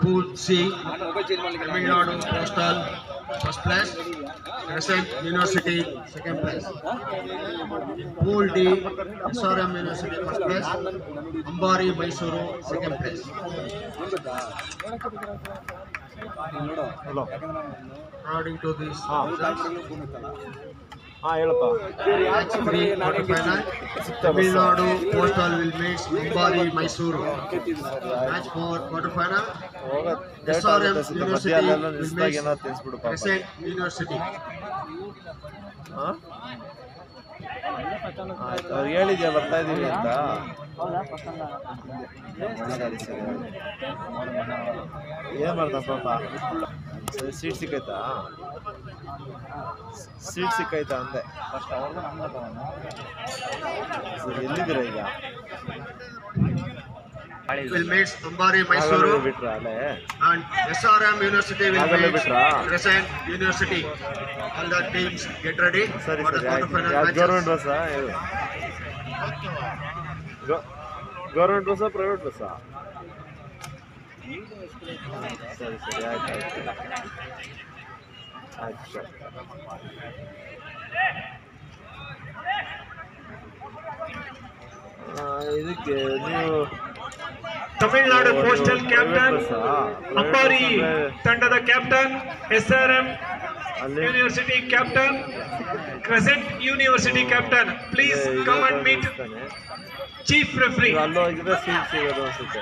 Pool C, Tamil Nadu Coastal, first place. Crescent University, second place. Pool D, SRM University, first place. Ambari Mysuru, second place. Hello According to this ಹಾ. results, ಹಾಂ ಹೇಳಪ್ಪ match three quarterfinal, Tamil Nadu Coastal will meet Ambari Mysuru. Match four quarterfinal, ಹೋಗೋದು SRM ಮಧ್ಯ University ಅಲ್ಲೆಲ್ಲ will ನಿಲ್ಸ್ದಾಗ meet ಏನೋ ತಿನ್ಸ್ಬಿಡು ಪಾಪ Crescent University. ಹಾಂ ಆಯ್ತು ಅವ್ರಿಗೆ ಹೇಳಿದ್ಯಾ ಬರ್ತಾ ಇದೀವಿ ಅಂತ ಸರಿ ಸರಿ ಏನು ಮಾಡ್ದ ಪಾಪ ಸರಿ ಸೀಟ್ ಸಿಕ್ಕೈತಾ ಸೀಟ್ ಸಿಕ್ಕೈತಾ ಅಂದೆ ಸರಿ ಎಲ್ಲಿದ್ದೀರಾ ಈಗ Will meet Ambari ಆಗಲೇ Mysuru ಬಿಟ್ರ ಅಲ್ಲೇ and SRM University will ಆಗಲೇ meet ಬಿಟ್ರಾ? Crescent University. All the teams get ready ಸರಿ for the ಸರಿ ಆಯ್ತು quarterfinal ಯಾವ್ದು ಗೌರ್ಮೆಂಟ್ matches. ಬಸ್ಸಾ ಗೌರ್ಮೆಂಟ್ ಬಸ್ಸಾ ಪ್ರೈವೇಟ್ ಬಸ್ಸಾ ಸರಿ ಸರಿ ಆಯ್ತು ಆಯ್ತು ಆಯ್ತು ಸರ್ ಆ, ಇದಕ್ಕೆ ನೀವು ತಮಿಳುನಾಡು ಒಂದು ಕೋಸ್ಟಲ್ private ಕ್ಯಾಪ್ಟನ್ ಬಸ್ಸಾ? Private ಅಂಬಾರಿ ಬಸ್ ಅಂದ್ರೆ ತಂಡದ ಕ್ಯಾಪ್ಟನ್ ಎಸ್ ಆರ್ ಎಂ ಅಲ್ಲಿ university captain crescent university captain please ಇದೆ, ಕಮ್ ಅಂಡ್ ಇದೆ ಮೀಟ್ ಅನ್ಸ್ತಾನೆ. ಚೀಫ್ ರೆಫ್ರಿ ನೀವು ಅಲ್ಲಿ ಹೋಗಿದ್ರೆ ಸೀಟ್ ಸಿಗೋದು ಅನ್ಸುತ್ತೆ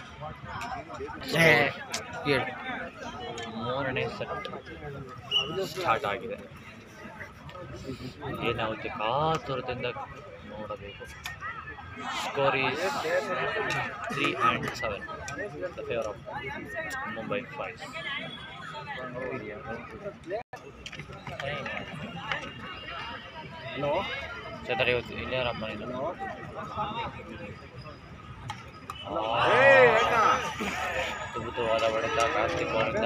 ಮೂರನೇ ಸೆಟ್ ಸ್ಟಾರ್ಟ್ ಆಗಿದೆ ಏನಾಗುತ್ತೆ ಕಾತುರದಿಂದ ನೋಡಬೇಕು score is three and seven the favour of Mumbai five ಚತರಿ ಇವತ್ತು ಇಲ್ಲೇರಪ್ಪ ನೀನು ಅದ್ಭುತವಾದ ಹೊಡೆತ ಕಾರ್ತಿಕ್ ಅವರಿಂದ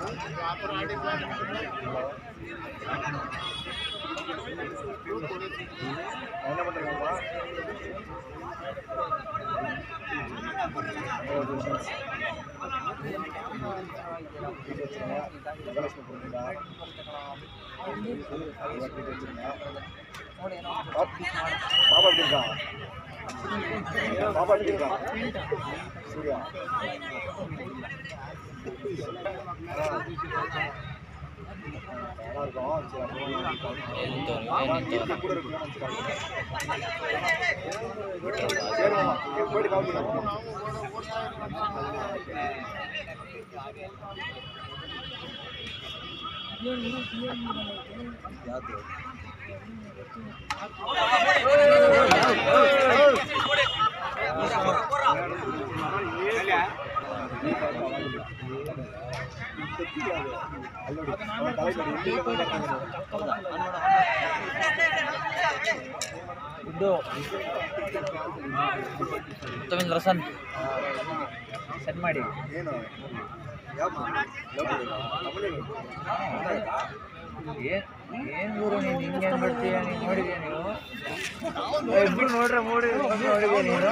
ಏನಿತ್ತು ಏನಿತ್ತು ಉತ್ತಮಿಂದ್ರ ರಸನ್ ಸೆಟ್ ಮಾಡಿ ಏನ್ ಏನ್ ಗುರು ನೀನು ಹಿಂಗೆ ಬಿಡ್ತೀಯ ನೀನು ನೋಡಿದ್ಯಾ ನೀವು ಇಬ್ರು ನೋಡ್ರೆ ನೋಡಿ ನೋಡಿದ್ಯಾ ನೀನು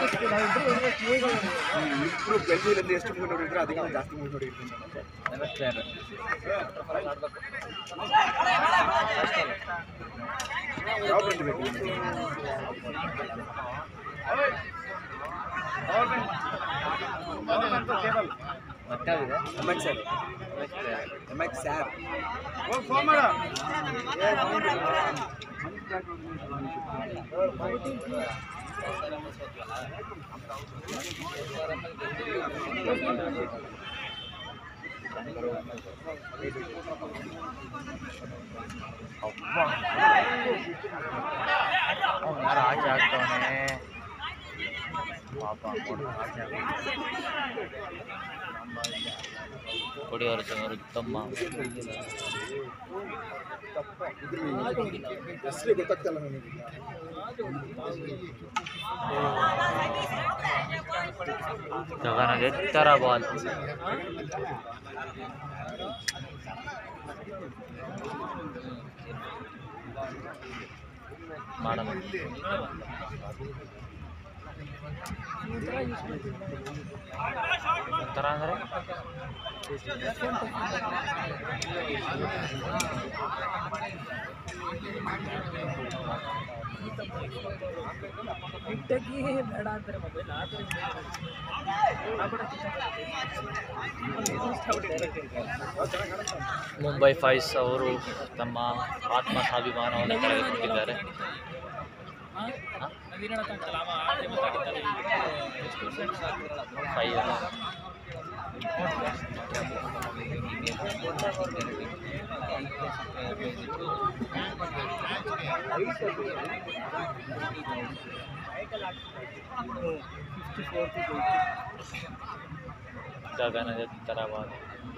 ಇಬ್ರು ಬೆಂಗಳೂರಲ್ಲಿ ಎಷ್ಟು ಮೂವಿ ನೋಡಿದ್ರೆ ಅದಕ್ಕಿಂತ ಜಾಸ್ತಿ ಮೂವಿ ನೋಡಿರ್ತೀನಿ ನಮಸ್ಕಾರ ಯಾವ ಬ್ರ್ಯಾಂಡ್ ಬೇಕು ನಿಮಗೆ? ಮತ್ತೆ ಯಾವ್ದಿದೆ M X R M X R ಅವ್ನು ಯಾರು ಆಚೆ ಆಗ್ತವನೆ ಪಾಪ ನೋಡು, ಆಚೆ ಆಗ್ತಾನೆ. ಕೊಡಿಯವರು ಸಂಗರು ತಮ್ಮ ಹೆಸರೇ ಗೊತ್ತಾಗ್ತಲ್ಲ ನನಗೆ ಗಗನದ ಎತ್ತರ ಬಾಲ್ ಮಾಡೋಣ ಒಂಥರ ಅಂದರೆ ಮುಂಬೈ ಫೈಸ್ ಅವರು ತಮ್ಮ ಆತ್ಮ ಸ್ವಾಭಿಮಾನವನ್ನು ಕಳೆದುಕೊಂಡಿದ್ದಾರೆ ಫೈವ್ ಗಗನದೆತ್ತರವಾದ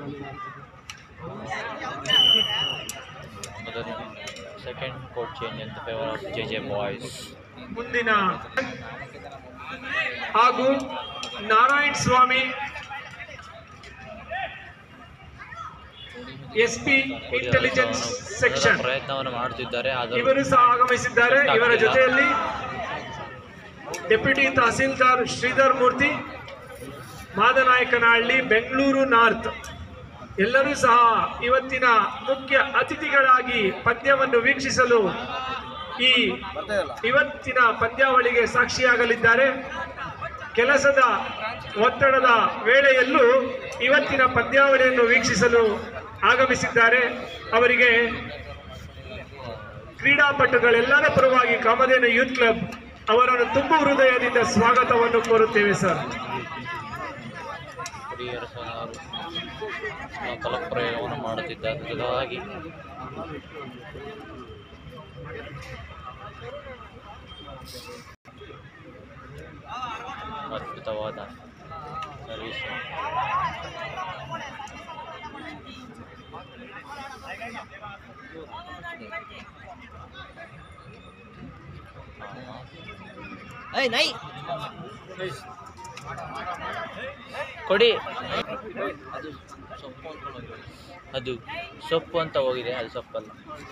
ಮೊದಲು second court change in favour of J J boys ಮುಂದಿನ ಹಾಗೂ Narayan Swamy S P intelligence section ಪ್ರಯತ್ನವನ್ನು ಮಾಡುತ್ತಿದ್ದಾರೆ ಆದರೂ ಇವರು ಸಹ ಆಗಮಿಸಿದ್ದಾರೆ ಇವರ ಜೊತೆಯಲ್ಲಿ ಡೆಪ್ಯೂಟಿ ತಹಸೀಲ್ದಾರ್ ಶ್ರೀಧರ್ ಮೂರ್ತಿ ಮಾದನಾಯಕನಹಳ್ಳಿ ಬೆಂಗಳೂರು ನಾರ್ತ್ ಎಲ್ಲರೂ ಸಹ ಇವತ್ತಿನ ಮುಖ್ಯ ಅತಿಥಿಗಳಾಗಿ ಪಂದ್ಯವನ್ನು ವೀಕ್ಷಿಸಲು ಈ ಇವತ್ತಿನ ಪಂದ್ಯಾವಳಿಗೆ ಸಾಕ್ಷಿಯಾಗಲಿದ್ದಾರೆ ಕೆಲಸದ ಒತ್ತಡದ ವೇಳೆಯಲ್ಲೂ ಇವತ್ತಿನ ಪಂದ್ಯಾವಳಿಯನ್ನು ವೀಕ್ಷಿಸಲು ಆಗಮಿಸಿದ್ದಾರೆ ಅವರಿಗೆ ಕ್ರೀಡಾಪಟುಗಳೆಲ್ಲರ ಪರವಾಗಿ ಕಾಮಧೇನು ಯೂತ್ ಕ್ಲಬ್ ಅವರನ್ನು ತುಂಬ ಹೃದಯದಿಂದ ಸ್ವಾಗತವನ್ನು ಕೋರುತ್ತೇವೆ ಸರ್ ಹಿರಿಯರ ಸಹ ಫಲಪ್ರಯೋಗವನ್ನು ಮಾಡುತ್ತಿದ್ದಾರೆ ಜೊತೆಗಾಗಿ ಅದ್ಭುತವಾದ ಸರ್ವಿಸ್ ಕೊಡಿ ಅದು ಸೊಪ್ಪು ಅಂತ ಹೋಗಿದೆ. ಅದು ಸೊಪ್ಪು ಅಂತ ಹೋಗಿದೆ ಅದು ಸೊಪ್ಪಲ್ಲ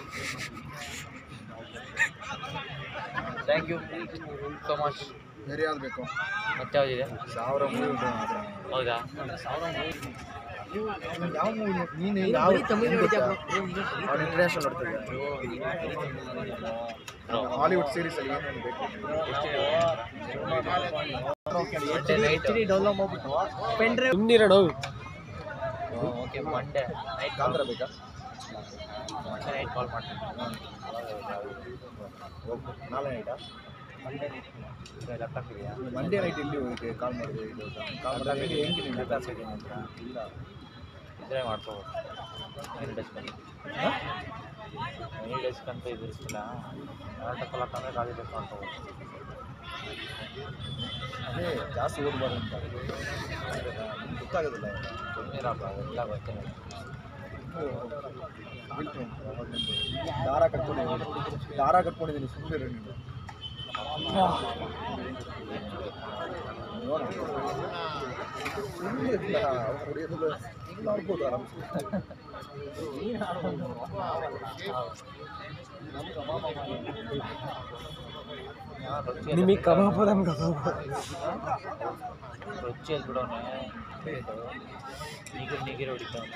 ಥ್ಯಾಂಕ್ ಯು ಸೊ ಮಚ್ ಬೇರೆ ಯಾವ್ದು ಬೇಕು ಮತ್ತೆ ಯಾವುದಿದೆ ಸಾವಿರ ಮೂರು ಹೌದಾ ಯಾವ ಮೂವಿ ನೀನು ಯಾವ ಅವ್ನು ಇಂಟರ್ನ್ಯಾಷನಲ್ ನೋಡ್ತಿದ್ದೆ ಹಾಲಿವುಡ್ ಸೀರೀಸ್ ಅಲ್ಲಿ ಏನೇನು ಬೇಕು ಓಕೆ ಮಂಡೆ ನೈಟ್ ಕಾಂತರ ಬೇಕಾ ಮಂಡೆ ನೈಟ್ ಕಾಲ್ ಮಾಡ್ತೀನಿ ನಾಳೆ ನೈಟಾ ಲ್ಯಾಪ್ಟಾಪ್ ಇದೆಯಾ ಮಂಡೇ ನೈಟ್ ಇಲ್ಲಿ ಹೋಗಿ ಕಾಲ್ ಮಾಡಿದೆ ಇದು ಕಾಲ್ ಮಾಡಿದ್ರೆ ಹೆಂಗೆ ಲ್ಯಾಪ್ಟಾಪ್ ಇದೆ ಅಂತ ಇಲ್ಲ ಇದ್ರೆ ಮಾಡ್ಕೋಬೋದು ಎನಿ ಡೆಸ್ಕ್ ಅಂತ ಎನಿ ಡೆಸ್ಕ್ ಅಂತ ಇದು ಇರ್ತಿಲ್ಲ ಲ್ಯಾಪ್ಟಾಪ್ ಎಲ್ಲ ತಂದರೆ ಖಾಲಿ ಡೆಸ್ಕ್ ಮಾಡ್ಕೋಬೋದು ಅದೇ ಜಾಸ್ತಿ ಓದಬಾರ್ದು ಅಂತ ಗೊತ್ತಾಗೋದಿಲ್ಲ ಗೊತ್ತಿಲ್ಲಪ್ಪ ಎಲ್ಲ ಗೊತ್ತಿಲ್ಲ ಬಿಟ್ಟು ದಾರ ಕಟ್ಕೊಂಡು ದಾರ ಕಟ್ಕೊಂಡಿದ್ದೀನಿ ಸುಮ್ಮನೆ ನೀನು ನೋಡೋಣ ಸುಮ್ಮನೆ ಇಲ್ಲ ಹೊಡೆಯೋದು ಹಿಂಗೆ ಆಡ್ಬೋದು ಆರಾಮ್ಸೆ ನಿಮಗೆ ಕಬಾಬ್ ನಮ್ಗೆ ರುಚಿಯಲ್ಲಿ ಬಿಡೋನೆ ನೀಗಿರು ನೀಗಿರು ಹೊಡಿತಾವ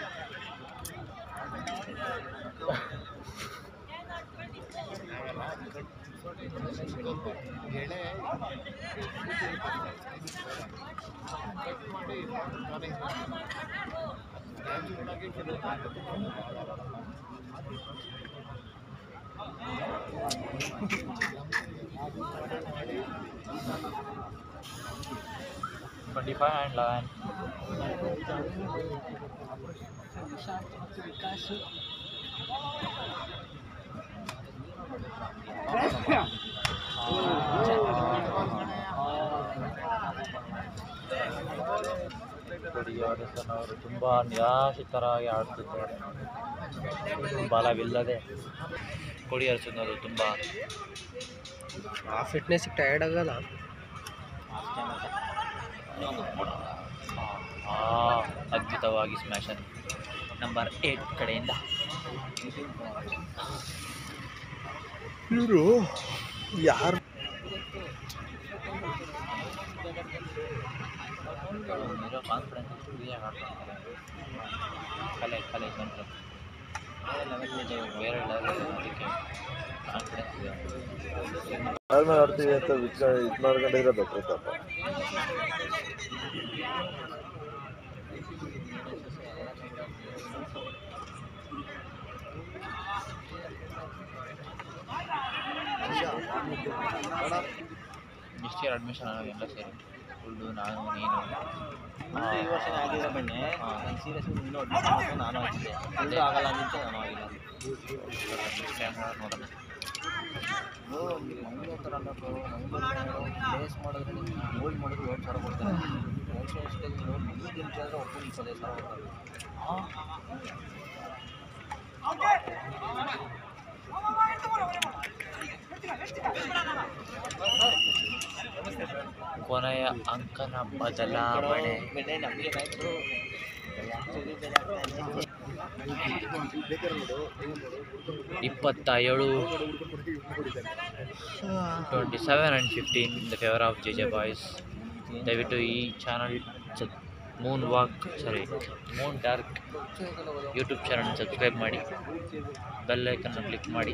ಟ್ವೆಂಟಿ ಫೈವ್ ಆ್ಯಂಡ್ ಲೆವೆನ್ ಅವರು ತುಂಬ ನಿರಾಶಿತರಾಗಿ ಆಡ್ತಿದ್ದಾರೆ ಬಲವಿಲ್ಲದೆ ಕೊಡಿ ಹರಿಸಿದ್ರು ತುಂಬ ಆ ಫಿಟ್ನೆಸ್ಗೆ ಟಯರ್ಡ್ ಆಗಲ್ಲ ಆ, ಅದ್ಭುತವಾಗಿ ಸ್ಮ್ಯಾಶನ್ ನಂಬರ್ ಏಟ್ ಕಡೆಯಿಂದ ಇವರು ಯಾರು ಇರೋ ಕಾನ್ಫಿಡೆನ್ಸ್ ಫ್ರೀಯಾಗಿ ಆಡ್ತಾರೆ ಕಲೆ ಕಲೆ ಜನರು ಬೇರೆ ಲೆವೆಲ್ ಅದಕ್ಕೆ ಕಾನ್ಫಿಡೆನ್ಸ್ ಇದೆ ಆದ್ಮೇಲೆ ಆಡ್ತೀವಿ ಅಂತ ವಿಚಾರ ಇದು ಮಾಡ್ಕೊಂಡಿದ್ರೆ ಬೆಟ್ರ್ ತಪ್ಪ ನೆಕ್ಸ್ಟ್ ಇಯರ್ ಅಡ್ಮಿಷನ್ ಎಲ್ಲ ಸೇರಿ ಫುಲ್ಲು ನಾನು ನೀನು ಮುಂದೆ ಈ ವರ್ಷ ಆಗಿರೋ ಬನ್ನಿ ನಾನು ಸೀರಿಯಸ್ ಇನ್ನೂ ಅಡ್ಮಿಷನ್ ಮಾಡ್ಕೊಂಡು ನಾನು ಆಗಿದ್ದೆ ಎಲ್ಲರೂ ಆಗಲ್ಲ ಅಂತ ನಾನು ಆಗಿಲ್ಲ ನೆಕ್ಸ್ಟ್ ಟೈಮ್ ನೋಡೋಣ ಮಂಗ್ಳೂರು ಥರ ಅನ್ನೋದು ಮಂಗ್ಳೂರು ಪ್ಲೇಸ್ ಮಾಡಿದ್ರೆ ಗೋಲ್ಡ್ ಮಾಡಿದ್ರೆ ಏಳು ಸಾವಿರ ಕೊಡ್ತಾರೆ ನ್ಯಾಷನಲ್ ಸ್ಟೇಜ್ ಈಗ ಕೇಳಿದ್ರೆ ಒಬ್ಬರು ಇಪ್ಪತ್ತೈದು ಸಾವಿರ ಕೊಡ್ತಾರೆ ಕೊನೆಯ ಅಂಕನ ಬದಲಾವಣೆ ಬೆಲೆ ನಮಗೆ ಆಯಿತು ಇಪ್ಪತ್ತ ಏಳು twenty seven and fifteen in the favour of J J boys ದಯವಿಟ್ಟು ಈ channel moon walk sorry moon dark YouTube channel subscribe ಮಾಡಿ ಬೆಲ್ ಐಕನ್ನ ಕ್ಲಿಕ್ ಮಾಡಿ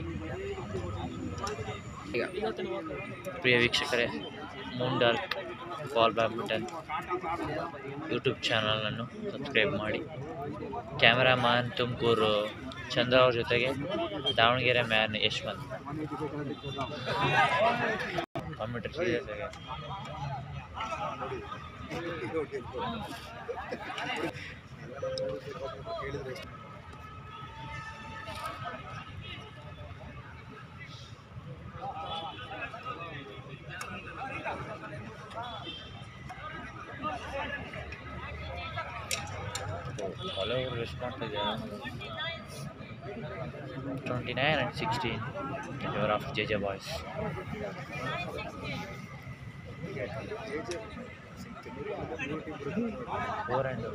ಈಗ ಪ್ರಿಯ ವೀಕ್ಷಕರೇ moon dark ball badminton YouTube ಚಾನಲನ್ನು ಸಬ್ಸ್ಕ್ರೈಬ್ ಮಾಡಿ ಕ್ಯಾಮ್ರಾಮ್ಯಾನ್ ತುಮಕೂರು ಚಂದ್ರ ಅವ್ರ ಜೊತೆಗೆ Davanagere man Yashwant commentary serious ಆಗಿ ಹಲವರು ರೆಸ್ಪಾನ್ಸ್ ಇದೆ twenty nine and sixteen favour of J J boys four and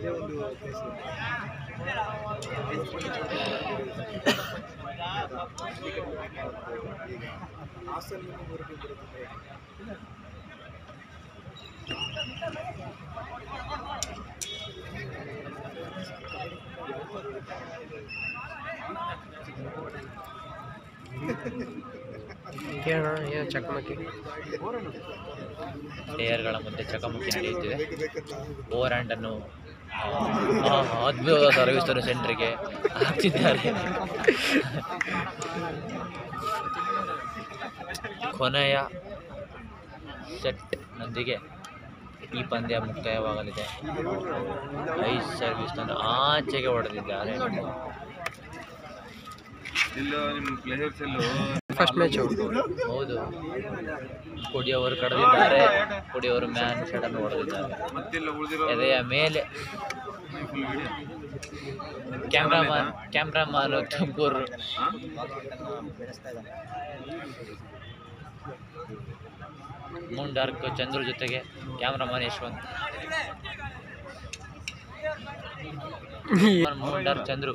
ಕೇಳೋಣ ಏನು ಚಕಮಕಿ ಪ್ಲೇಯರ್ಗಳ ಮುಂದೆ ಚಕಮಕಿ ನಡೆಯುತ್ತಿದೆ ಓವರ್ ಹ್ಯಾಂಡನ್ನು ಅದ್ಭುತ ಸರ್ವಿಸರು ಸೆಂಟ್ರಿಗೆ ಹಾಕ್ತಿದ್ದಾರೆ ಕೊನೆಯ ಸೆಟ್ನೊಂದಿಗೆ ಈ ಪಂದ್ಯ ಮುಕ್ತಾಯವಾಗಲಿದೆ ಐದು ಸರ್ವಿಸ್ನನ್ನು ಆಚೆಗೆ ಹೊಡೆದಿದ್ದಾರೆ ಫಸ್ಟ್ ಮ್ಯಾಚು ಹೌದು ಕೊಡಿಯವರು ಕಳೆದಿದ್ದಾರೆ ಕೊಡಿಯವರು ಮ್ಯಾನ್ ಶೆಡನ್ನು ಹೊಡೆದಿದ್ದಾರೆ ಎದೆಯ ಮೇಲೆ cameraman cameraman Tumakuru moon dark Chandru ಜೊತೆಗೆ cameraman Yashwant moon dark Chandru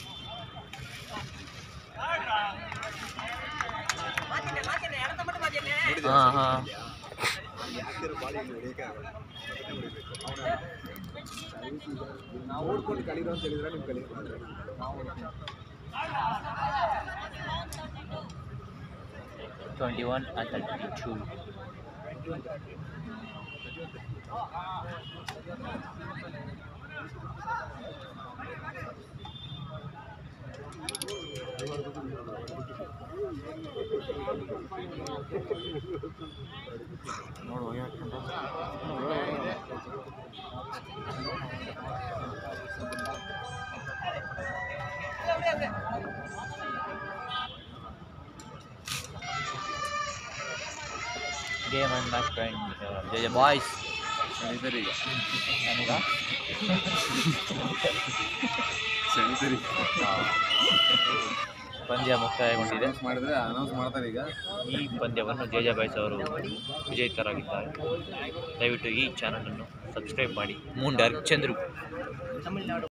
ಹಾಂ ಹಾಂ ನಾವು ಓಡ್ಕೊಂಡು ಕಲೀರೋ ಅಂತ ಹೇಳಿದ್ರೆ ನಿಮ್ ಕಲಿ twenty one and thirty two game and match point Jaya boys ನನಗ ಪಂದ್ಯ ಮುಕ್ತಾಯಗೊಂಡಿದೆ ಮಾಡಿದ್ರೆ ಅನೌನ್ಸ್ ಮಾಡ್ತಾರೆ ಈಗ ಈ ಪಂದ್ಯವನ್ನು ಜೆ ಜೆ ಬಾಯ್ಸ್ ಅವರು ವಿಜೇತರಾಗಿದ್ದಾರೆ ದಯವಿಟ್ಟು ಈ ಚಾನಲನ್ನು ಸಬ್ಸ್ಕ್ರೈಬ್ ಮಾಡಿ ಮೂನ್ ಡಾರ್ಕ್ ಚಂದ್ರು